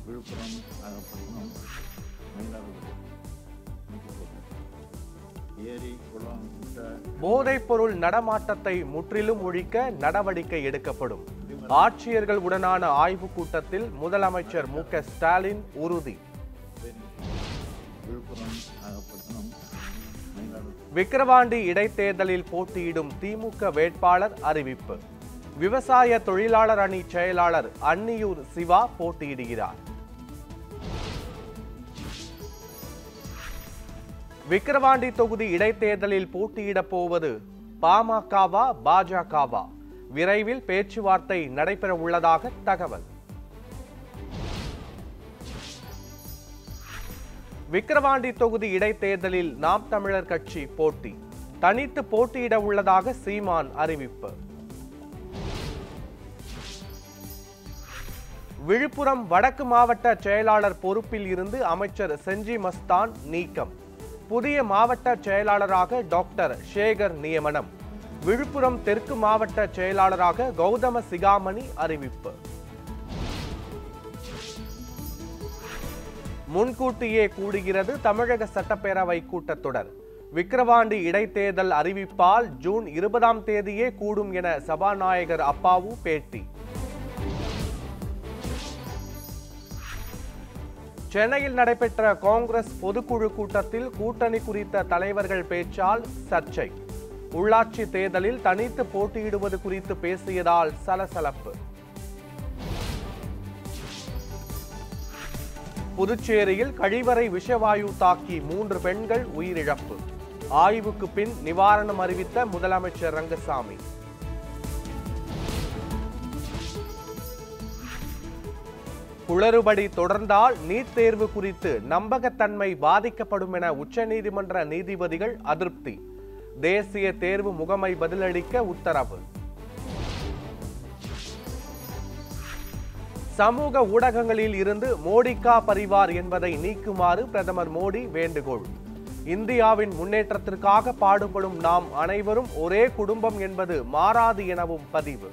விழுப்புரம் நாகப்பட்டினம் மயிலாடுதுறை ஏரி குளம் குட்டை போதைப்பொருள் நடமாட்டத்தை முற்றிலும் ஒழிக்க நடவடிக்கை எடுக்கப்படும் ஆட்சியர்கள் உடனான ஆய்வுக் கூட்டத்தில் முதலமைச்சர் மு க ஸ்டாலின் உறுதி விழுப்புரம் நாகப்பட்டினம் மயிலாடுதுறை விக்கிரவாண்டி இடைத்தேர்தலில் போட்டியிடும் திமுக வேட்பாளர் அறிவிப்பு விவசாய தொழிலாளர் அணி செயலாளர் அன்னியூர் சிவா போட்டியிடுகிறார் விக்கிரவாண்டி தொகுதி இடைத்தேர்தலில் போட்டியிடப் போவது பாமகவா பாஜகவா விரைவில் பேச்சுவார்த்தை நடைபெற உள்ளதாக தகவல் விக்கிரவாண்டி தொகுதி இடைத்தேர்தலில் நாம் தமிழர் கட்சி போட்டி தனித்து போட்டியிட உள்ளதாக சீமான் அறிவிப்பு விழுப்புரம் வடக்கு மாவட்ட செயலாளர் பொறுப்பில் இருந்து அமைச்சர் செஞ்சி மஸ்தான் நீக்கம் புதிய மாவட்ட செயலாளராக டாக்டர் சேகர் நியமனம் விழுப்புரம் தெற்கு மாவட்ட செயலாளராக கௌதம சிகாமணி அறிவிப்பு முன்கூட்டியே கூடுகிறது தமிழக சட்டப்பேரவை கூட்டத்தொடர் விக்கிரவாண்டி இடைத்தேர்தல் அறிவிப்பால் ஜூன் இருபதாம் தேதியே கூடும் என சபாநாயகர் அப்பாவு பேட்டி சென்னையில் நடைபெற்ற காங்கிரஸ் பொதுக்குழு கூட்டத்தில் கூட்டணி குறித்த தலைவர்கள் பேச்சால் சர்ச்சை உள்ளாட்சி தேர்தலில் தனித்து போட்டியிடுவது குறித்து பேசியதால் சலசலப்பு புதுச்சேரியில் கழிவறை விஷவாயு தாக்கி மூன்று பெண்கள் உயிரிழப்பு ஆய்வுக்கு பின் நிவாரணம் அறிவித்த முதலமைச்சர் ரங்கசாமி குளறுபடி தொடர்ந்தால் நீட் தேர்வு குறித்து நம்பகத்தன்மை பாதிக்கப்படும் என உச்சநீதிமன்ற நீதிபதிகள் அதிருப்தி தேசிய தேர்வு முகமை பதிலளிக்க உத்தரவு சமூக ஊடகங்களில் இருந்து மோடிக்கா பரிவார் என்பதை நீக்குமாறு பிரதமர் மோடி வேண்டுகோள் இந்தியாவின் முன்னேற்றத்திற்காக பாடுபடும் நாம் அனைவரும் ஒரே குடும்பம் என்பது மாறாது எனவும் பதிவு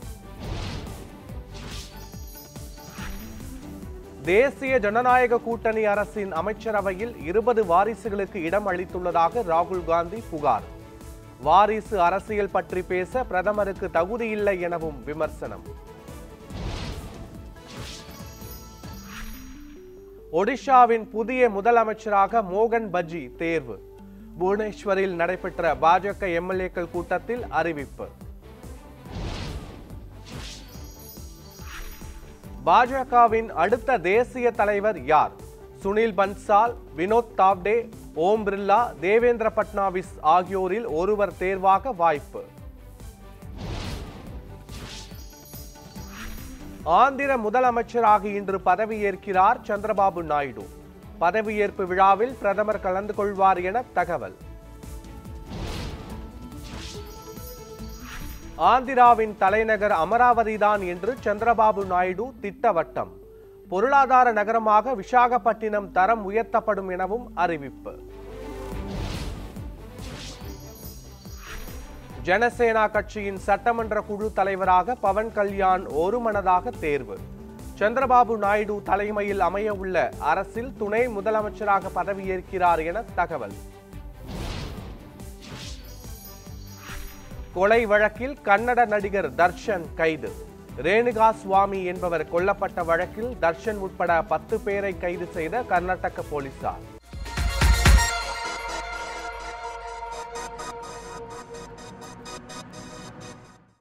தேசிய ஜனநாயக கூட்டணி அரசின் அமைச்சரவையில் இருபது வாரிசுகளுக்கு இடம் அளித்துள்ளதாக ராகுல் காந்தி புகார் வாரிசு அரசியல் பற்றி பேச பிரதமருக்கு தகுதியில்லை எனவும் விமர்சனம் ஒடிஷாவின் புதிய முதலமைச்சராக மோகன் பஜி தேர்வு புவனேஸ்வரில் நடைபெற்ற பாஜக எம்எல்ஏக்கள் கூட்டத்தில் அறிவிப்பு பாஜகவின் அடுத்த தேசிய தலைவர் யார் சுனில் பன்சால் வினோத் தாவ்டே ஓம் பிர்லா தேவேந்திர பட்னாவிஸ் ஆகியோரில் ஒருவர் தேர்வாக வாய்ப்பு ஆந்திர முதலமைச்சராக இன்று பதவியேற்கிறார் சந்திரபாபு நாயுடு பதவியேற்பு விழாவில் பிரதமர் கலந்து கொள்வார் என தகவல் ஆந்திராவின் தலைநகர் அமராவதிதான் என்று சந்திரபாபு நாயுடு திட்டவட்டம் பொருளாதார நகரமாக விசாகப்பட்டினம் தரம் உயர்த்தப்படும் எனவும் அறிவிப்பு ஜனசேனா கட்சியின் சட்டமன்ற குழு தலைவராக பவன் கல்யாண் ஒருமனதாக தேர்வு சந்திரபாபு நாயுடு தலைமையில் அமைய உள்ள அரசில் துணை முதலமைச்சராக பதவியேற்கிறார் என தகவல் கொலை வழக்கில் கன்னட நடிகர் தர்ஷன் கைது ரேணுகா சுவாமி என்பவர் கொல்லப்பட்ட வழக்கில் தர்ஷன் உட்பட பத்து பேரை கைது செய்த கர்நாடக போலீசார்